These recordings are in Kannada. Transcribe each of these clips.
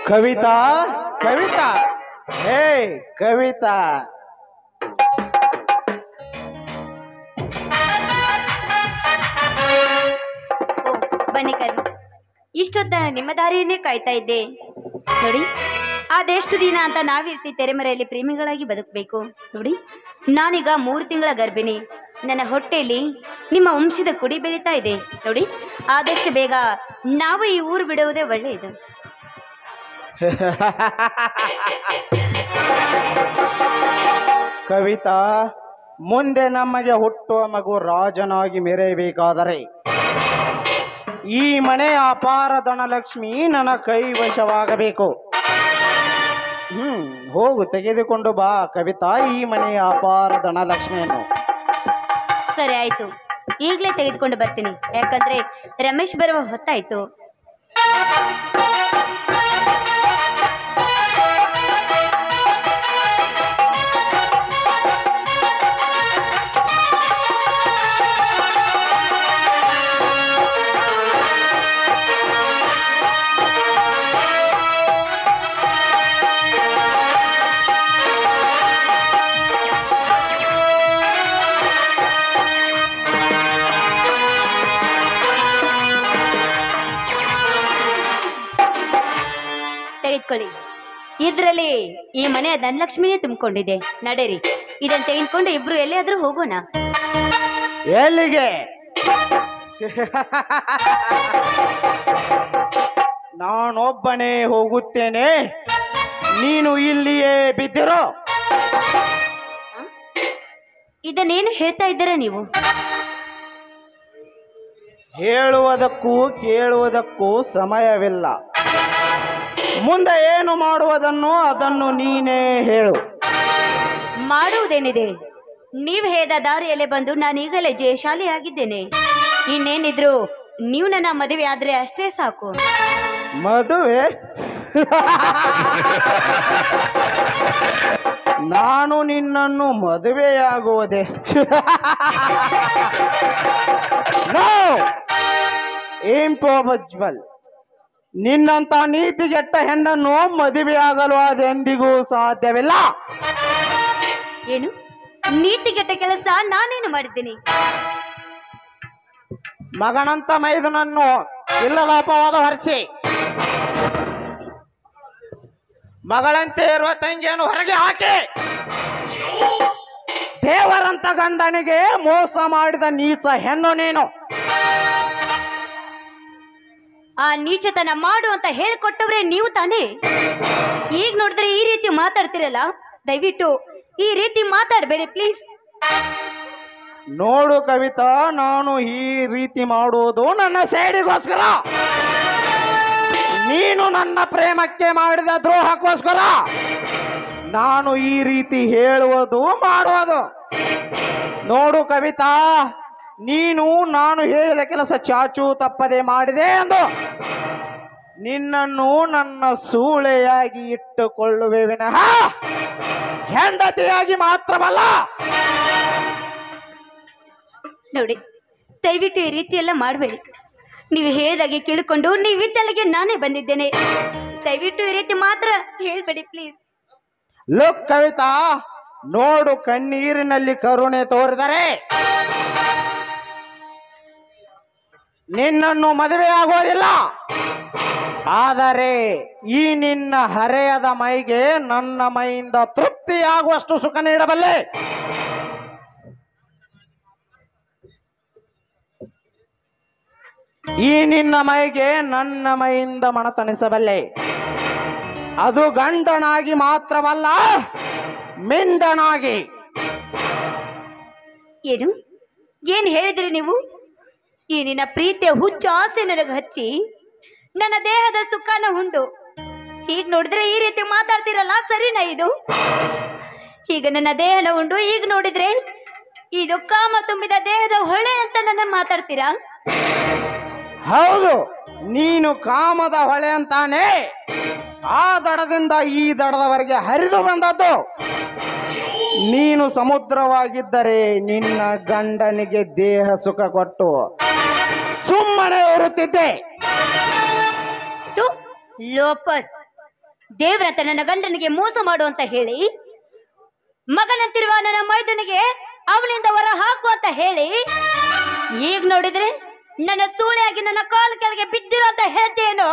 ಕವಿತಾ ಕವಿತಾ ಹೇ ಕವಿತಾ ಓ ಬನ್ನಿ ಕವಿ ಇಷ್ಟೊತ್ತ ನಿಮ್ಮ ದಾರಿಯನ್ನೇ ಕಾಯ್ತಾ ಇದ್ದೆ ನೋಡಿ ಅದೆಷ್ಟು ದಿನ ಅಂತ ನಾವಿರ್ತಿ ತೆರೆಮರೆಯಲ್ಲಿ ಪ್ರೇಮಿಗಳಾಗಿ ಬದುಕಬೇಕು ನೋಡಿ ನಾನೀಗ ಮೂರು ತಿಂಗಳ ಗರ್ಭಿಣಿ ನನ್ನ ಹೊಟ್ಟೆಯಲ್ಲಿ ನಿಮ್ಮ ವಂಶದ ಕುಡಿ ಬೆಳೀತಾ ಇದೆ ನೋಡಿ ಆದಷ್ಟು ಬೇಗ ನಾವು ಈ ಊರು ಬಿಡುವುದೇ ಒಳ್ಳೆಯದು ಕವಿತಾ ಮುಂದೆ ನಮಗೆ ಹುಟ್ಟುವ ಮಗು ರಾಜನಾಗಿ ಮೆರೆಯಬೇಕಾದರೆ ಈ ಮನೆ ಅಪಾರ ಧನಲಕ್ಷ್ಮಿ ನನ್ನ ಕೈವಶವಾಗಬೇಕು ಹ್ಮ್ ಹೋಗು ತೆಗೆದುಕೊಂಡು ಬಾ ಕವಿತಾ ಈ ಮನೆಯ ಅಪಾರ ಧನಲಕ್ಷ್ಮಿಯನ್ನು ಸರಿ ಆಯ್ತು ಈಗಲೇ ತೆಗೆದುಕೊಂಡು ಬರ್ತೀನಿ ಯಾಕಂದ್ರೆ ರಮೇಶ್ ಬರುವ ಹೊತ್ತಾಯ್ತು ತೆಗೆದುಕೊಳ್ಳಿ ಇದರಲ್ಲಿ ಈ ಮನೆಯ ಧನಲಕ್ಷ್ಮಿನೇ ತುಂಬಿಕೊಂಡಿದೆ ನಡೆರಿ ಇದನ್ನು ತೆಗೆದುಕೊಂಡು ಇಬ್ರು ಎಲ್ಲಿಯಾದ್ರೂ ಹೋಗೋಣ ಎಲ್ಲಿಗೆ ನಾನೊಬ್ಬನೇ ಹೋಗುತ್ತೇನೆ ನೀನು ಇಲ್ಲಿಯೇ ಬಿದ್ದಿರೋ ಇದನ್ನೇನು ಹೇಳ್ತಾ ಇದ್ದೀರಾ ನೀವು ಹೇಳುವುದಕ್ಕೂ ಕೇಳುವುದಕ್ಕೂ ಸಮಯವಿಲ್ಲ ಮುಂದೆ ಏನು ಮಾಡುವುದನ್ನು ಅದನ್ನು ನೀನೇ ಹೇಳು ಮಾಡುವುದೇನಿದೆ ನೀವು ಹೇಳಿದ ದಾರಿಯಲ್ಲೇ ಬಂದು ನಾನು ಈಗಲೇ ಜಯಶಾಲಿಯಾಗಿದ್ದೇನೆ ಇನ್ನೇನಿದ್ರು ನೀವು ನನ್ನ ಮದುವೆ ಆದ್ರೆ ಅಷ್ಟೇ ಸಾಕು ಮದುವೆ ನಾನು ನಿನ್ನನ್ನು ಮದುವೆಯಾಗುವುದೇ ನೋ ಇಂಪಾಸಿಬಲ್ ನಿನ್ನಂತ ನೀತಿಗೆಟ್ಟ ಹೆಣ್ಣನ್ನು ಮದುವೆಯಾಗಲು ಅದೆಂದಿಗೂ ಸಾಧ್ಯವಿಲ್ಲ ಏನು ನೀತಿಗೆಟ್ಟ ಕೆಲಸ ನಾನೇನು ಮಾಡಿದ್ದೀನಿ ಮಗನಂತ ಮೈದನನ್ನು ಇಲ್ಲದ ಅಪವಾದ ಹೊರಿಸಿ ಮಗಳಂತೆ ಇರುವ ತಂಗಿಯನ್ನು ಹೊರಗೆ ಹಾಕಿ ದೇವರಂತ ಗಂಡನಿಗೆ ಮೋಸ ಮಾಡಿದ ನೀಚ ಹೆಣ್ಣು ನೀನು ಆ ನೀಚತನ ಮಾಡು ಅಂತ ಹೇಳಿಕೊಟ್ಟವ್ರೆ ನೀವು ತಾನೇ ಈಗ ನೋಡಿದ್ರೆ ಈ ರೀತಿ ಮಾತಾಡ್ತಿರಲ್ಲ ದಯವಿಟ್ಟು ಈ ರೀತಿ ಮಾತಾಡಬೇಡಿ ಪ್ಲೀಸ್ ನೋಡು ಕವಿತಾ ನಾನು ಈ ರೀತಿ ಮಾಡುವುದು ನನ್ನ ಸೇಡಿಗೋಸ್ಕರ ನೀನು ನನ್ನ ಪ್ರೇಮಕ್ಕೆ ಮಾಡಿದ ದ್ರೋಹಕ್ಕೋಸ್ಕರ ನಾನು ಈ ರೀತಿ ಹೇಳುವುದು ಮಾಡುವುದು ನೋಡು ಕವಿತಾ ನೀನು ನಾನು ಹೇಳಿದ ಕೆಲಸ ಚಾಚು ತಪ್ಪದೆ ಮಾಡಿದೆ ಎಂದು ನಿನ್ನನ್ನು ನನ್ನ ಸೂಳೆಯಾಗಿ ಇಟ್ಟುಕೊಳ್ಳುವೆ ವಿನಃ ಹೆಂಡತಿಯಾಗಿ ಮಾತ್ರವಲ್ಲ ನೋಡಿ ದಯವಿಟ್ಟು ಈ ರೀತಿ ಎಲ್ಲ ಮಾಡಬೇಡಿ ನೀವು ಹೇಳ್ದಾಗೆ ಕೇಳಿಕೊಂಡು ನೀವಿದ್ದಲ್ಲಿಗೆ ನಾನೇ ಬಂದಿದ್ದೇನೆ ದಯವಿಟ್ಟು ಈ ರೀತಿ ಮಾತ್ರ ಹೇಳ್ಬೇಡಿ ಪ್ಲೀಸ್ ಲುಕ್ ಕವಿತಾ ನೋಡು ಕಣ್ಣೀರಿನಲ್ಲಿ ಕರುಣೆ ತೋರಿದರೆ ನಿನ್ನನ್ನು ಮದುವೆ ಆಗೋದಿಲ್ಲ ಆದರೆ ಈ ನಿನ್ನ ಹರೆಯದ ಮೈಗೆ ನನ್ನ ಮೈಯಿಂದ ತೃಪ್ತಿಯಾಗುವಷ್ಟು ಸುಖ ನೀಡಬಲ್ಲೆ ಈ ನಿನ್ನ ಮೈಗೆ ನನ್ನ ಮೈಯಿಂದ ಮಣತಣಿಸಬಲ್ಲೆ ಅದು ಗಂಡನಾಗಿ ಮಾತ್ರವಲ್ಲ ಮಿಂಡನಾಗಿ ಏನು ಏನು ಹೇಳಿದ್ರಿ ನೀವು ಈ ನಿನ್ನ ಪ್ರೀತಿಯ ಹುಚ್ಚು ಆಸೆ ನನಗೆ ಹಚ್ಚಿ ನನ್ನ ದೇಹದ ಸುಖನ ಉಂಡು ಈಗ ನೋಡಿದ್ರೆ ಈ ರೀತಿ ಮಾತಾಡ್ತಿರಲ್ಲ ಸರಿನಾ ಇದು ಈಗ ನನ್ನ ದೇಹನ ಉಂಡು ಈಗ ನೋಡಿದ್ರೆ ಇದು ಕಾಮ ತುಂಬಿದ ದೇಹದ ಹೊಳೆ ಅಂತ ನನ್ನ ಮಾತಾಡ್ತೀರಾ ಹೌದು ನೀನು ಕಾಮದ ಹೊಳೆ ಅಂತಾನೆ ಆ ದಡದಿಂದ ಈ ದಡದವರೆಗೆ ಹರಿದು ಬಂದದ್ದು ನೀನು ಸಮುದ್ರವಾಗಿದ್ದರೆ ನಿನ್ನ ಗಂಡನಿಗೆ ದೇಹ ಸುಖ ಕೊಟ್ಟು ಸುಮ್ಮನೆ ಇರುತ್ತಿದ್ದೆ ತು ಲೋಪರ್ ದೇವ್ರಂತ ನನ್ನ ಗಂಡನಿಗೆ ಮೋಸ ಮಾಡು ಅಂತ ಹೇಳಿ ಮಗನಂತಿರುವ ನನ್ನ ಮೈದನಿಗೆ ಅವನಿಂದ ಹೊರ ಹಾಕು ಅಂತ ಹೇಳಿ ಈಗ ನೋಡಿದ್ರೆ ನನ್ನ ಸೂಳೆಯಾಗಿ ನನ್ನ ಕಾಲು ಕೆಳಗೆ ಬಿದ್ದಿರೋ ಅಂತ ಹೇಳ್ತೇನು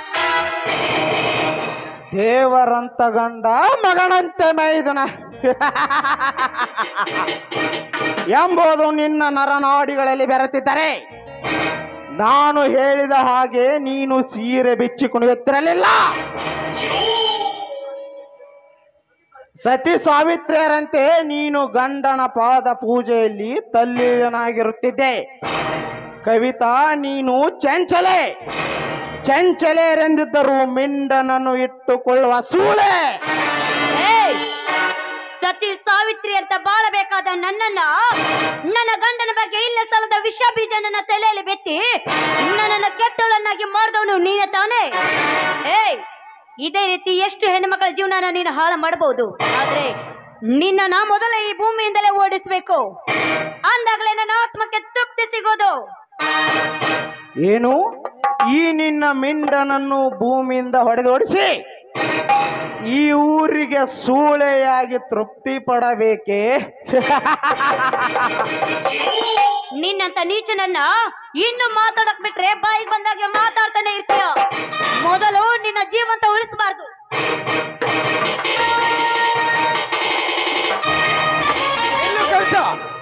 ದೇವರಂತ ಗಂಡ ಮಗನಂತೆ ಮೈದುನ ಎಂಬುದು ನಿನ್ನ ನರನಾಡಿಗಳಲ್ಲಿ ಬೆರೆತಿದ್ದರೆ ನಾನು ಹೇಳಿದ ಹಾಗೆ ನೀನು ಸೀರೆ ಬಿಚ್ಚಿ ಕುಣಿಯುತ್ತಿರಲಿಲ್ಲ ಸತಿ ಸಾವಿತ್ರಿಯರಂತೆ ನೀನು ಗಂಡನ ಪಾದ ಪೂಜೆಯಲ್ಲಿ ತಲ್ಲೀನನಾಗಿರುತ್ತಿದ್ದೆ ಕವಿತಾ ನೀನು ಚಂಚಲೆ ಚಂಚಲೆಯರೆಂದಿದ್ದರು ಮಿಂಡನನ್ನು ಇಟ್ಟುಕೊಳ್ಳುವ ಸೂಳೆ ಏಯ್! ಸತಿ ಸಾವಿತ್ರಿ ಅಂತ ಬಾಳಬೇಕಾದ ನನ್ನನ್ನ ನನ್ನ ಗಂಡನ ಬಗ್ಗೆ ಇಲ್ಲ ಸಲದ ವಿಷ ಬೀಜ ನನ್ನ ತಲೆಯಲ್ಲಿ ಬೆತ್ತಿ ನನ್ನನ್ನ ಕೆಟ್ಟವಳನ್ನಾಗಿ ಮಾಡಿದವನು ನೀನೇ ತಾನೇ ಏಯ್ ಇದೇ ರೀತಿ ಎಷ್ಟು ಹೆಣ್ಣುಮಕ್ಕಳ ಜೀವನನ ನೀನು ಹಾಳು ಮಾಡಬಹುದು ಆದ್ರೆ ನಿನ್ನ ನಾ ಮೊದಲ ಈ ಭೂಮಿಯಿಂದಲೇ ಓಡಿಸ್ಬೇಕು ಅಂದಾಗಲೇ ನನ್ನ ಆತ್ಮಕ್ಕೆ ತೃಪ್ತಿ ಸಿಗೋದು ಏನು ಈ ನಿನ್ನ ಮಿಂಡನನ್ನು ಭೂಮಿಯಿಂದ ಹೊಡೆದೋಡಿಸಿ ಈ ಊರಿಗೆ ಸೂಳೆಯಾಗಿ ತೃಪ್ತಿ ಪಡಬೇಕೇ ನಿನ್ನಂತ ನೀಚನನ್ನ ಇನ್ನು ಮಾತಾಡಕ್ ಬಿಟ್ರೆ ಬಾಯಿಗೆ ಬಂದಾಗೆ ಮಾತಾಡ್ತಾನೆ ಇರ್ತೀಯ ಮೊದಲು ನಿನ್ನ ಜೀವಂತ ಉಳಿಸಬಾರ್ದು ಎಲ್ಲಿ ಕಳ್ಸ?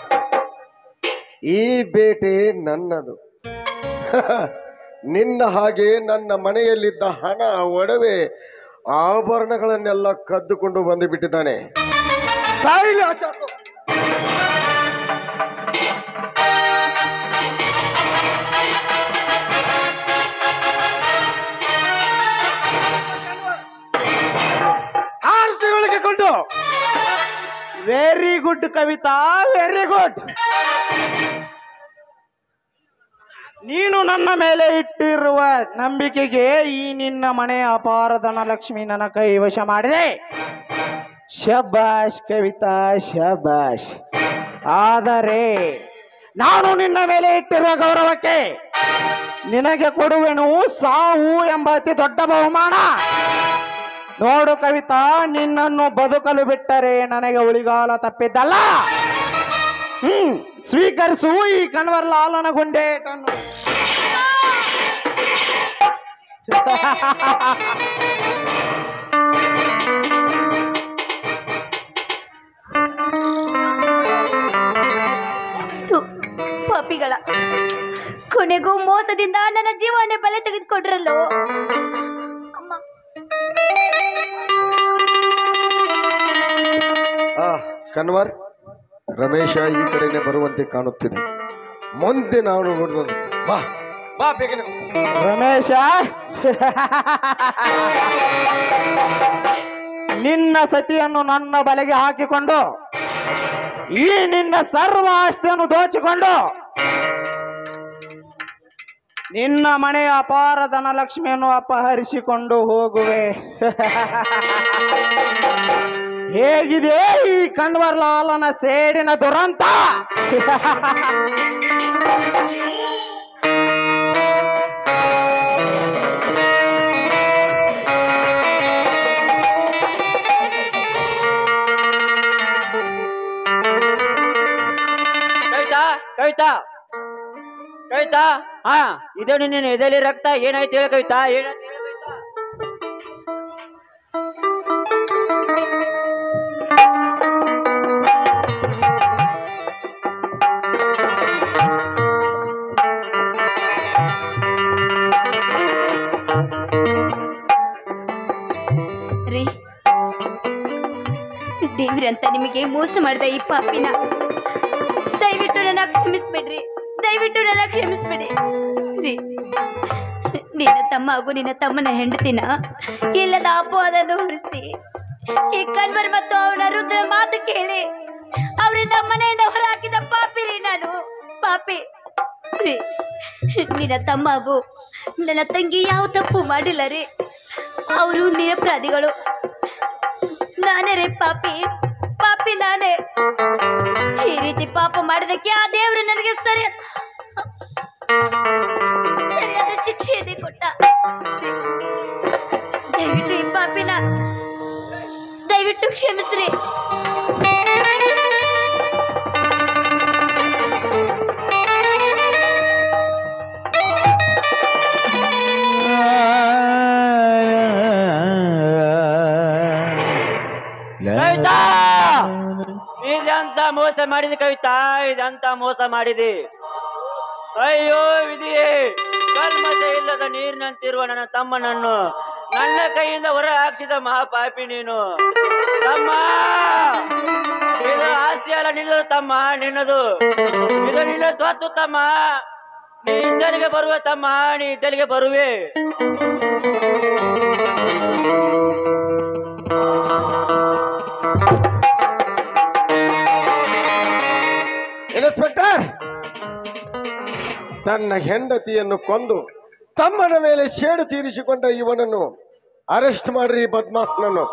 ಈ ಬೇಟೆ ನನ್ನದು ನಿನ್ನ ಹಾಗೆ ನನ್ನ ಮನೆಯಲ್ಲಿದ್ದ ಹಣ ಒಡವೆ ಆಭರಣಗಳನ್ನೆಲ್ಲ ಕದ್ದುಕೊಂಡು ಬಂದು ಬಿಟ್ಟಿದ್ದಾನೆ ತಾಯಿಲಿ ಆಚಾಕು. ಆರ್ಸಿಗಳಿಗೆ ಕೊಂಡು very good Kavitha very good ನೀನು ನನ್ನ ಮೇಲೆ ಇಟ್ಟಿರುವ ನಂಬಿಕೆಗೆ ಈ ನಿನ್ನ ಮನೆಯ ಅಪಾರ ಧನಲಕ್ಷ್ಮಿ ನನ್ನ ಕೈ ವಶ ಮಾಡಿದೆ ಶಬಾಷ್ ಕವಿತಾ ಶಬಾಷ್ ಆದರೆ ನಾನು ನಿನ್ನ ಮೇಲೆ ಇಟ್ಟಿರುವ ಗೌರವಕ್ಕೆ ನಿನಗೆ ಕೊಡುವೆನು ಸಾವು ಎಂಬ ಅತಿ ದೊಡ್ಡ ಬಹುಮಾನ ನೋಡು ಕವಿತಾ ನಿನ್ನನ್ನು ಬದುಕಲು ಬಿಟ್ಟರೆ ನನಗೆ ಉಳಿಗಾಲ ತಪ್ಪಿದ್ದಲ್ಲ ಹ್ಮ್ ಸ್ವೀಕರಿಸು ಈ ಕಣ್ವರ್ ಲಾಲನ ಗುಂಡೇಟನ್ನು ಥು, ಪಾಪಿಗಳ ಕೊನೆಗೂ ಮೋಸದಿಂದ ನನ್ನ ಜೀವನ ಬಲೆ ತೆಗೆದುಕೊಂಡ್ರಲ್ಲೋ ಅಮ್ಮ ಆ ಕನ್ವರ್ ರಮೇಶ ಈ ಕಡೆನೆ ಬರುವಂತೆ ಕಾಣುತ್ತಿದೆ ಮುಂದೆ ನಾನು ನೋಡಿದ ಬಾ ಬಾ ಬೇಗನೆ ರಮೇಶ ನಿನ್ನ ಸತಿಯನ್ನು ನನ್ನ ಬಲೆಗೆ ಹಾಕಿಕೊಂಡು ಈ ನಿನ್ನ ಸರ್ವ ಆಸ್ತಿಯನ್ನು ದೋಚಿಕೊಂಡು ನಿನ್ನ ಮನೆಯ ಅಪಾರ ಧನಲಕ್ಷ್ಮಿಯನ್ನು ಅಪಹರಿಸಿಕೊಂಡು ಹೋಗುವೆ ಹೇಗಿದೆ ಈ ಕಣ್ವರ್ಲಾಲನ ಸೇಡಿನ ದುರಂತ ಕವಿತಾ ಕವಿತಾ ಕವಿತಾ ಹಾ ಇದೇನು ನೀನು ಎದೆಲಿ ರಕ್ತ ಏನಾಯ್ತು ಹೇಳ ಕವಿತಾ ಏನಾಯ್ತು ಹೇಳು ಕವಿತಾ ರೀ ದೇವ್ರಿ ಅಂತ ನಿಮಗೆ ಮೋಸ ಮಾಡಿದ ಈ ಪಾಪಿನ ದಯವಿಟ್ಟು ನನ್ನ ಕ್ಷಮಿಸ್ಬಿಡ್ರಿ ದಯವಿಟ್ಟು ನನ್ನ ಕ್ಷಮಿಸ್ಬಿಡಿ ರೀ ನಿನ್ನ ತಮ್ಮ ಹಾಗೂ ನಿನ್ನ ತಮ್ಮನ ಹೆಂಡತಿನ ಇಲ್ಲದ ಅಪವಾದನ್ನು ಹೊರಿಸಿ ಈ ಕನ್ವರ್ ಮತ್ತು ಅವನ ರುದ್ರ ಮಾತು ಕೇಳಿ ಅವರಿಂದ ಮನೆಯಿಂದ ಹೊರ ಹಾಕಿದ ಪಾಪಿ ರೀ ನಾನು ಪಾಪಿ ರೀ ನಿನ್ನ ತಮ್ಮ ಹಾಗೂ ನನ್ನ ತಂಗಿ ಯಾವ ತಪ್ಪು ಮಾಡಿಲ್ಲ ರೀ ಅವರು ನಿರಪರಾಧಿಗಳು ನಾನೇ ರೀ ಪಾಪಿ ಪಾಪಿ ನಾನೇ ಈ ರೀತಿ ಪಾಪ ಮಾಡಿದಕ್ಕೆ ಆ ದೇವರು ನನಗೆ ಸರಿಯಾದ ಸರಿಯಾದ ಶಿಕ್ಷೆಯನ್ನೇ ಕೊಟ್ಟ ದಯವಿಟ್ಟು ಈ ಪಾಪಿನ ಕ್ಷಮಿಸ್ರಿ ಕವಿತಾ ಇದಂತ ಮೋಸ ಮಾಡಿದೆ ಕವಿತಾ ಇದಂತ ಮೋಸ ಮಾಡಿದೆ ಅಯ್ಯೋ ವಿಧಿಯೇ ಕಲ್ಮಶ ಇಲ್ಲದ ನೀರಿನಂತಿರುವ ನನ್ನ ತಮ್ಮನನ್ನು ನನ್ನ ಕೈಯಿಂದ ಹೊರ ಹಾಕ್ಸಿದ ಮಹಾಪಾಪಿ ನೀನು ತಮ್ಮ ಇದು ಆಸ್ತಿ ಅಲ್ಲ ನಿನ್ನದು ತಮ್ಮ ನಿನ್ನದು ಇದು ನಿನ್ನ ಸ್ವತ್ತು ತಮ್ಮ ನೀ ಇದ್ದರಿಗೆ ಬರುವೆ ತಮ್ಮ ನೀ ಇದ್ದರಿಗೆ ಬರುವೆ ಇನ್ಸ್ಪೆಕ್ಟರ್ ತನ್ನ ಹೆಂಡತಿಯನ್ನು ಕೊಂದು ತಮ್ಮನ ಮೇಲೆ ಸೇಡು ತೀರಿಸಿಕೊಂಡ ಇವನನ್ನು ಅರೆಸ್ಟ್ ಮಾಡ್ರಿ ಈ ಬದ್ಮಾಸ್ನನ್ನು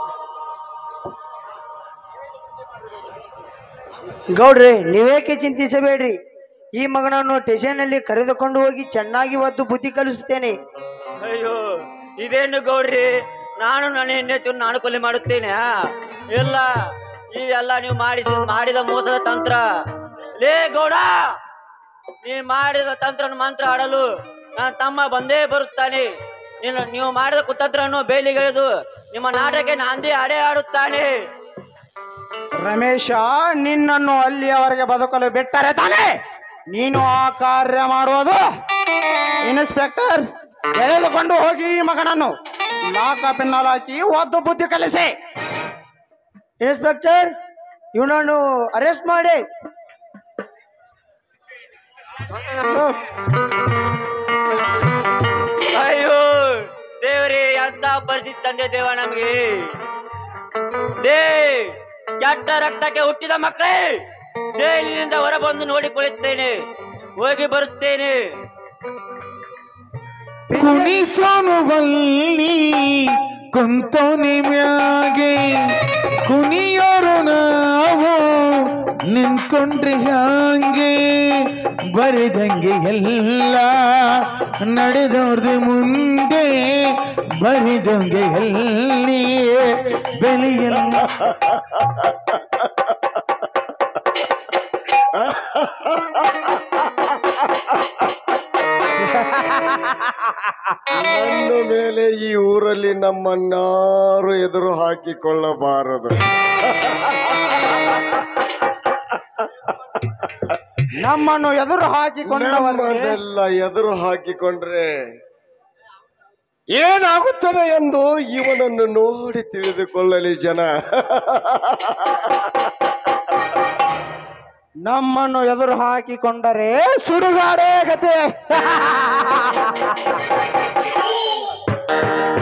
ಗೌಡ್ರಿ ನೀವೇಕೆ ಚಿಂತಿಸಬೇಡ್ರಿ ಈ ಮಗನನ್ನು ಸ್ಟೇಷನ್ನಲ್ಲಿ ಕರೆದುಕೊಂಡು ಹೋಗಿ ಚೆನ್ನಾಗಿ ಒದ್ದು ಬುದ್ಧಿ ಕಲಿಸುತ್ತೇನೆ ಅಯ್ಯೋ ಇದೇನು ಗೌಡ್ರಿ ನಾನು ನನ್ನ ಹೆಂಡತಿಯನ್ನು ನಾನು ಕೊಲೆ ಮಾಡುತ್ತೇನೆ ಆ? ಇಲ್ಲ ಇವೆಲ್ಲ ನೀವು ಮಾಡಿಸಿ ಮಾಡಿದ ಮೋಸದ ತಂತ್ರ ಲೇ ಗೌಡ ನೀ ಮಾಡಿದ ತಂತ್ರ ಮಂತ್ರ ಆಡಲು ನನ್ನ ತಮ್ಮ ಬಂದೇ ಬರುತ್ತಾನೆ ನೀನು ನೀವು ಮಾಡಿದ ಕುತಂತ್ರವನ್ನು ಬೇಲಿಗೆಳೆದು ನಿಮ್ಮ ನಾಟಕ ನಾಂದಿ ಆಡೇ ಆಡುತ್ತಾನೆ ರಮೇಶ ನಿನ್ನನ್ನು ಅಲ್ಲಿಯವರೆಗೆ ಬದುಕಲು ಬಿಟ್ಟರೆ ತಾನೇ ನೀನು ಆ ಕಾರ್ಯ ಮಾಡುವುದು ಇನ್ಸ್ಪೆಕ್ಟರ್ ಎಳೆದುಕೊಂಡು ಹೋಗಿ ಈ ಮಗನನ್ನು ಲಾಕಪಿನಲ್ಲಿ ಹಾಕಿ ಒದ್ದು ಬುದ್ಧಿ ಕಲಿಸಿ ಇನ್ಸ್ಪೆಕ್ಟರ್ ಇವನನ್ನು ಅರೆಸ್ಟ್ ಮಾಡಿ ಅಯ್ಯೋ ದೇವರೇ ಎಂತ ಪರಿಸ್ಥಿತಿ ತಂದೆ ದೇವ ನಮಗೆ ದೇ ಕೆಟ್ಟ ರಕ್ತಕ್ಕೆ ಹುಟ್ಟಿದ ಮಕ್ಕಳೇ ಜೈಲಿನಿಂದ ಹೊರಬಂದು ನೋಡಿಕೊಳ್ಳುತ್ತೇನೆ ಹೋಗಿ ಬರುತ್ತೇನೆ ಕುಣಿಸೋನು ಬಲ್ಲಿ ಕುಂತೋನಿ ಮ್ಯಾಗೆ ಕುಣಿಯೋರು ನಾವು ನಿಂತ್ಕೊಂಡ್ರಿ ಹಂಗೆ ಬರಿದಂಗೆ ಎಲ್ಲ ನಡೆದವ್ರದ್ದು ಮುಂದೆ ಬರಿದಂಗೆ ಎಲ್ಲಿ ಬೆಲೆಯಲ್ಲ ನನ್ನ ಮೇಲೆ ಈ ಊರಲ್ಲಿ ನಮ್ಮನ್ನಾರು ಎದುರು ಹಾಕಿಕೊಳ್ಳಬಾರದು ನಮ್ಮನ್ನು ಎದುರು ಹಾಕಿಕೊಂಡವರಿಗೆ ನಮ್ಮನ್ನೆಲ್ಲ ಎದುರು ಹಾಕಿಕೊಂಡ್ರೆ ಏನಾಗುತ್ತದೆ ಎಂದು ಇವನನ್ನು ನೋಡಿ ತಿಳಿದುಕೊಳ್ಳಲಿ ಜನ ನಮ್ಮನ್ನು ಎದುರು ಹಾಕಿಕೊಂಡರೆ ಸುಡುಗಾಡೇ ಗತೆ